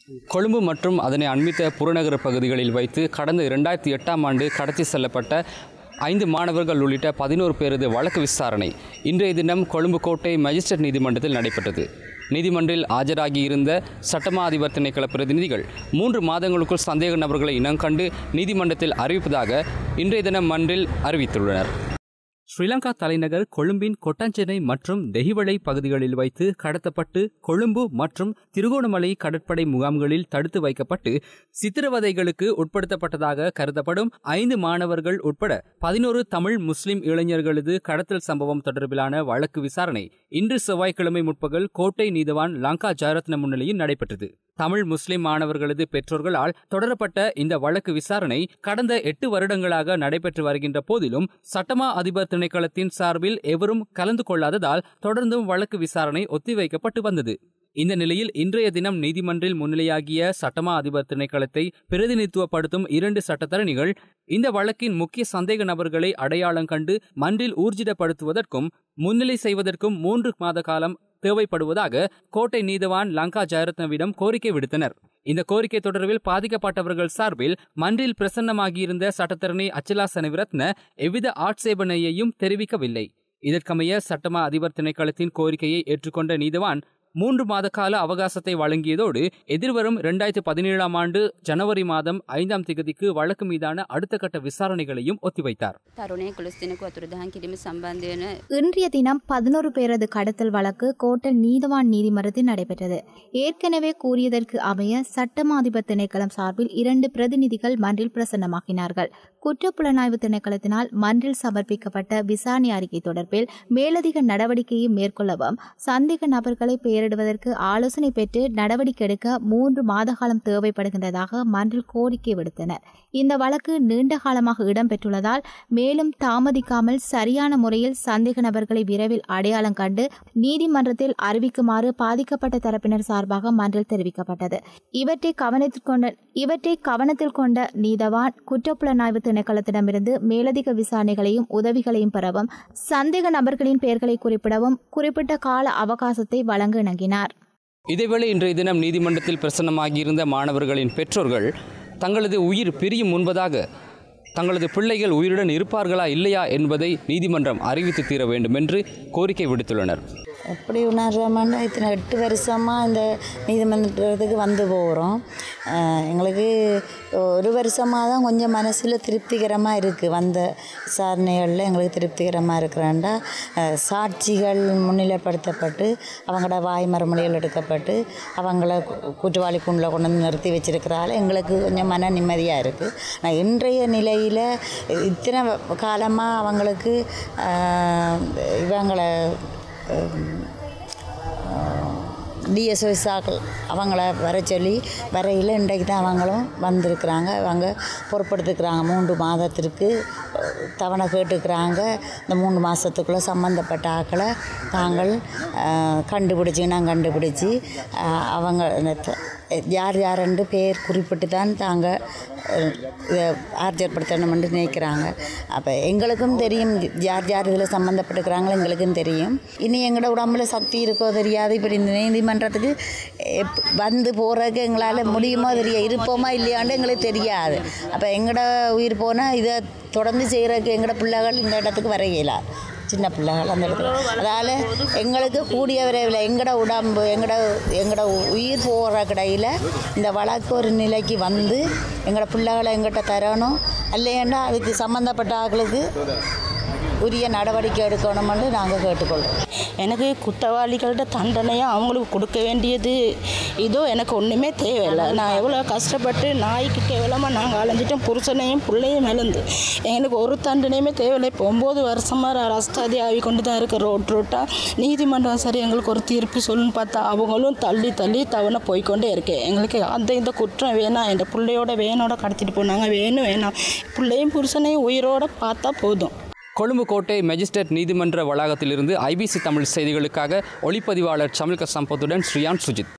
கொழும்பு மற்றும் அதனை அண்மித்த புறநகர பகுதிகளில் வைத்து கடந்த இரண்டாயிரத்தி எட்டாம் ஆண்டு கடத்தி செல்லப்பட்ட ஐந்து மாணவர்கள் உள்ளிட்ட பதினோரு பேரது வழக்கு விசாரணை இன்றைய தினம் கொழும்பு கோட்டை மஜிஸ்ட்ரேட் நீதிமன்றத்தில் நடைபெற்றது நீதிமன்றில் ஆஜராகியிருந்த சட்டமா அதிபர் திணைக்கள பிரதிநிதிகள் மூன்று மாதங்களுக்குள் சந்தேக நபர்களை இனம் கண்டு நீதிமன்றத்தில் அறிவிப்பதாக இன்றைய தினம் மன்றில் அறிவித்துள்ளனர் ஸ்ரீலங்கா தலைநகர் கொழும்பின் கொட்டாஞ்சேனை மற்றும் தெஹிவளை பகுதிகளில் வைத்து கடத்தப்பட்டு கொழும்பு மற்றும் திருகோணமலை கடற்படை முகாம்களில் தடுத்து வைக்கப்பட்டு சித்திரவதைகளுக்கு உட்படுத்தப்பட்டதாக கருதப்படும் ஐந்து மாணவர்கள் உட்பட பதினோரு தமிழ் முஸ்லிம் இளைஞர்களது கடத்தல் சம்பவம் தொடர்பிலான வழக்கு விசாரணை இன்று செவ்வாய்க்கிழமை முற்பகல் கோட்டை நீதவான் லங்கா ஜாரத்ன முன்னிலையில் நடைபெற்றது தமிழ் முஸ்லிம் மாணவர்களது பெற்றோர்களால் தொடரப்பட்ட இந்த வழக்கு விசாரணை கடந்த எட்டு வருடங்களாக நடைபெற்று வருகின்ற போதிலும் சட்டமா அதிபர் திணைக்களத்தின் சார்பில் எவரும் கலந்து கொள்ளாததால் தொடர்ந்தும் வழக்கு விசாரணை ஒத்திவைக்கப்பட்டு வந்தது இந்த நிலையில் இன்றைய தினம் நீதிமன்றில் முன்னிலையாகிய சட்டமா அதிபர் திணைக்களத்தை பிரதிநிதித்துவப்படுத்தும் இரண்டு சட்டத்தரணிகள் இந்த வழக்கின் முக்கிய சந்தேக நபர்களை அடையாளம் கண்டு மன்றில் ஊர்ஜிதப்படுத்துவதற்கும் முன்னிலை செய்வதற்கும் மூன்று மாத காலம் தேவைப்படுவதாக கோட்டை நீதவான் லங்கா ஜெயரத்னவிடம் கோரிக்கை விடுத்தனர் இந்த கோரிக்கை தொடர்பில் பாதிக்கப்பட்டவர்கள் சார்பில் மன்றில் பிரசன்னமாகியிருந்த சட்டத்தரணி அச்சலா சனிவிரத்ன எவ்வித ஆட்சேபனையையும் தெரிவிக்கவில்லை இதற்கமைய சட்டமா அதிபர் திணைக்களத்தின் கோரிக்கையை ஏற்றுக்கொண்ட நீதவான் மூன்று மாத கால அவகாசத்தை வழங்கியதோடு எதிர்வரும் இரண்டாயிரத்தி பதினேழாம் ஆண்டு ஜனவரி மாதம் ஐந்தாம் திகதிக்கு வழக்கு மீதான அடுத்த கட்ட விசாரணைகளையும் ஒத்திவைத்தார் තරුණය කොළොස් දෙනෙකු අතුරුදහන් කිරීම සම්බන්ධ වන இன்றைய தினம் பதினோரு பேரது கடத்தல் வழக்கு கோட்டல் நீதவான் நீதிமன்றத்தில் நடைபெற்றது ஏற்கனவே கூறியதற்கு அமைய சட்டமாதிபர் திணைக்களம் சார்பில் இரண்டு பிரதிநிதிகள் மன்றில் பிரசன்னமாக்கினார்கள் குற்றப்புலனாய்வு திணைக்களத்தினால் மன்றில் சமர்ப்பிக்கப்பட்ட விசாரணை அறிக்கை தொடர்பில் மேலதிக நடவடிக்கையை மேற்கொள்ளவும் சந்தேக நபர்களை பெயரிடுவதற்கு ஆலோசனை பெற்று நடவடிக்கை எடுக்க மூன்று மாத காலம் தேவைப்படுகின்றதாக மன்றில் கோரிக்கை விடுத்தனர் இந்த வழக்கு நீண்ட காலமாக இடம்பெற்றுள்ளதால் மேலும் தாமதிக்காமல் சரியான முறையில் சந்தேக நபர்களை விரைவில் அடையாளம் கண்டு நீதிமன்றத்தில் அறிவிக்குமாறு பாதிக்கப்பட்ட தரப்பினர் சார்பாக மன்றில் தெரிவிக்கப்பட்டது இவற்றை கவனத்தில் கொண்ட இவற்றை கவனத்தில் கொண்ட நீதவான் குற்றப்புலனாய்வு திணைக்களத்திடமிருந்து மேலதிக விசாரணைகளையும் உதவிகளையும் பெறவும் சந்தேக நபர்களின் பெயர்களை குறிப்பிடவும் குறிப்பிட்ட கால அவகாசத்தை வழங்க இணங்கினார் இதேவேளை இன்றைய தினம் நீதிமன்றத்தில் பிரசன்னமாகியிருந்த மாணவர்களின் பெற்றோர்கள் தங்களது உயிர் பிரியும் முன்பதாக தங்களது பிள்ளைகள் உயிருடன் இருப்பார்களா இல்லையா என்பதை நீதிமன்றம் அறிவித்து தீர வேண்டும் என்று கோரிக்கை விடுத்துள்ளனர் எப்படி உணர்றோம்னா இத்தனை எட்டு வருஷமாக இந்த நீதிமன்றத்துக்கு வந்து போகிறோம் அஹ் எங்களுக்கு ஒரு வருஷமாக தான் கொஞ்சம் மனசில் திருப்திகரமாக இருக்குது வந்த விசாரணைகளில் எங்களுக்கு திருப்திகரமாக இருக்கிறாண்டா அஹ் சாட்சிகள் முன்னிலைப்படுத்தப்பட்டு அவங்களோட வாய் மறுமொழிகள் எடுக்கப்பட்டு அவங்கள கு- குற்றவாளி குண்டில் கொண்டு வந்து நிறுத்தி வச்சிருக்கிறால எங்களுக்கு கொஞ்சம் மன நிம்மதியாக இருக்குது ஆனால் இன்றைய நிலையில் இத்தனை காலமாக அவங்களுக்கு அஹ், இவங்களை டிஎஸ்ஓசாக்கள் அவங்கள வர சொல்லி வரையில் இன்றைக்கு தான் அவங்களும் வந்திருக்கிறாங்க அவங்க பொறுப்படுத்துக்கிறாங்க மூன்று மாதத்திற்கு அஹ், தவணை கேட்டுக்கிறாங்க இந்த மூணு மாதத்துக்குள்ளே சம்மந்தப்பட்ட ஆக்களை தாங்கள் அஹ், கண்டுபிடிச்சி நான் கண்டுபிடிச்சி அஹ், அவங்க இந்த த- யார் யாரென்று பேர் குறிப்பிட்டு தான் தாங்கள் அஹ், இதை ஆர்ஜர்படுத்தணும்னு நினைக்கிறாங்க அப்போ எங்களுக்கும் தெரியும் யார் யார் இதில் சம்மந்தப்பட்டுக்கிறாங்களோ எங்களுக்கும் தெரியும் இனி எங்களோட உடம்புல சக்தி இருக்கோ தெரியாது இப்படி இந்த நீதிமன்றத்துக்கு எப் வந்து போகிறதுக்கு எங்களால் முடியுமோ தெரிய இருப்போமா இல்லையான்னு எங்களுக்கு தெரியாது அப்போ எங்களோட உயிர் போனால் இதை தொடர்ந்து செய்கிறதுக்கு எங்களோட பிள்ளைகள் இந்த இடத்துக்கு வர இயலாது சின்ன பிள்ளைகள் அந்த இடத்துல அதால் எங்களுக்கு கூடிய விரைவில் எங்களோட உடம்பு எங்களோட எங்களோட உயிர் போகிற கடையில் இந்த வழக்கு ஒரு நிலைக்கு வந்து எங்களோட பிள்ளைகளை எங்கிட்ட தரணும் இல்லைன்னா அதுக்கு சம்மந்தப்பட்ட ஆட்களுக்கு உரிய நடவடிக்கை எடுக்கணும்னு நாங்கள் கேட்டுக்கொள்கிறோம் எனக்கு குற்றவாளிகள்கிட்ட தண்டனையாக அவங்களுக்கு கொடுக்க வேண்டியது இதோ எனக்கு ஒன்றுமே தேவையில்லை நான் எவ்வளோ கஷ்டப்பட்டு நாய்க்கு கேவலமாக நாங்கள் அலைஞ்சிட்டோம் புருஷனையும் பிள்ளையும் இழந்து எனக்கு ஒரு தண்டனையுமே தேவையில்லை இப்போ ஒம்பது வருஷமாக ரஸ்தாதி ஆகி கொண்டு தான் இருக்க ரோட் ரோட்டாக நீதிமன்றம் சரி எங்களுக்கு ஒரு தீர்ப்பு சொல்லுன்னு பார்த்தா அவங்களும் தள்ளி தள்ளி தவணை போய்க்கொண்டே இருக்கேன் எங்களுக்கு அந்த இந்த குற்றம் வேணாம் என் பிள்ளையோட வேனோட கடத்திட்டு போனாங்க வேணும் வேணாம் பிள்ளையும் புருஷனையும் உயிரோட பார்த்தா போதும் கொழும்பு கோட்டை மேஜிஸ்ட்ரேட் நீதிமன்ற வளாகத்திலிருந்து ஐபிசி தமிழ் செய்திகளுக்காக ஒளிப்பதிவாளர் சமில்க சம்பத்துடன் ஸ்ரீயான் சுஜித்